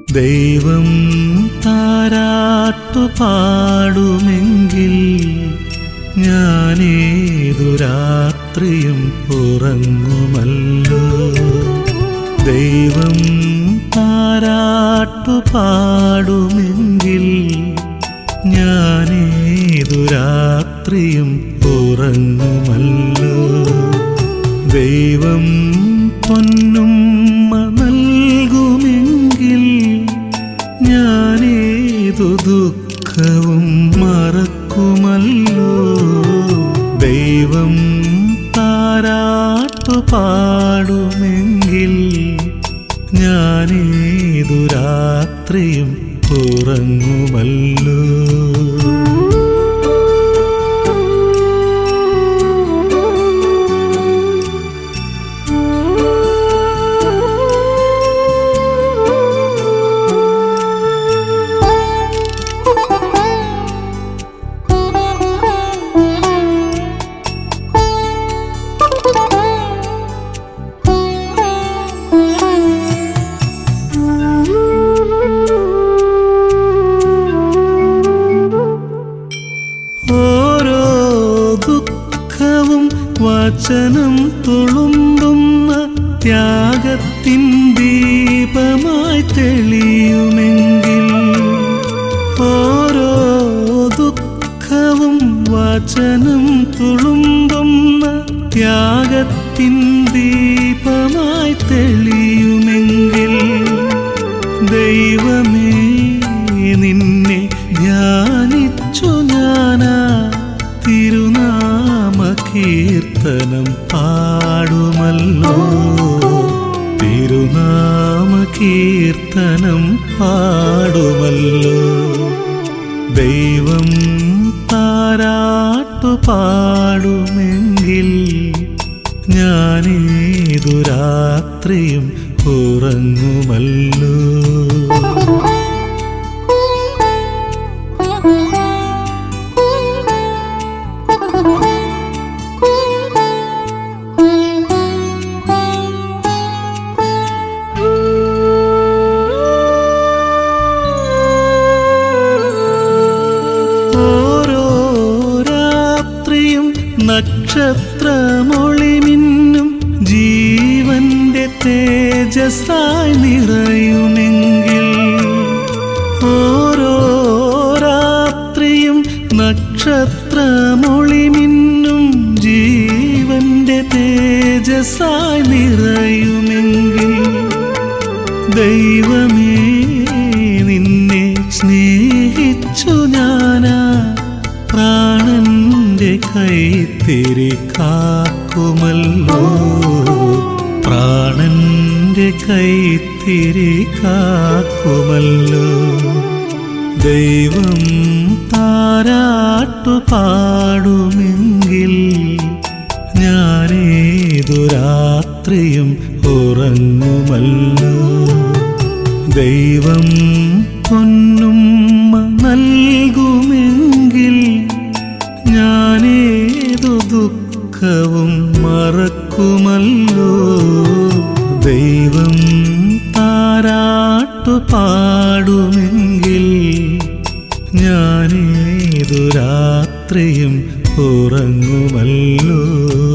ദൈവം താരാട്ടു പാടുമെങ്കിൽ ഞാനേതു രാത്രിയും ഉറങ്ങുമല്ലോ ദൈവം താരാട്ടു പാടുമെങ്കിൽ ഞാനേതു രാത്രിയും ഉറങ്ങുമല്ലോ ദൈവം പൊന്നുമ്മ നൽകുമെങ്കിൽ ഞാനേതു ദുഃഖവും മറക്കുമല്ലോ ദൈവം താരാട്ടു പാടുമെങ്കിൽ ഞാനേതു രാത്രിയും ഉറങ്ങുമല്ലോ ഓരോ ദുഃഖവും വചനം തുളുമ്പുന്ന ത്യാഗത്തിൻ ദീപമായി തെളിയുമെങ്കിൽ ഓരോ ദുഃഖവും വചനം തുളുമ്പുന്ന ത്യാഗത്തിൻ ദീപമായി തെളിയുമെങ്കിൽ ദൈവമേ നിന്നെ ധ്യാനിച്ചു ഞാനാ തിരുനാമ കീർത്തനം പാടുമല്ലോ തിരുനാമ കീർത്തനം പാടുമല്ലോ ദൈവം താരാട്ടു പാടുമെങ്കിൽ ഞാനേതു രാത്രിയും ഉറങ്ങുമല്ലോ ഓരോ രാത്രിയും നക്ഷത്രമൊളി മിന്നും ജീവന്റെ തേജസ്സായി നിറയുമെങ്കിൽ ഓരോ രാത്രിയും നക്ഷത്രമൊളി മിന്നും ജീവന്റെ തേജസ്സായി നിറയുമെങ്കിൽ ദൈവമേ നിന്നെ സ്നേഹിച്ചു ഞാനാ പ്രാണന്റെ കൈത്തിരി കാക്കുമല്ലോ പ്രാണന്റെ കൈത്തിരി കാക്കുമല്ലോ ദൈവം താരാട്ടു പാടുമെങ്കിൽ ഞാനേതു രാത്രിയും ഉറങ്ങുമല്ലോ ദൈവം പൊന്നുമ്മ നൽകുമെങ്കിൽ ഞാനേതു ദുഃഖവും മറക്കുമല്ലോ ദൈവം താരാട്ടു പാടുമെങ്കിൽ ഞാനേതു രാത്രിയും ഉറങ്ങുമല്ലോ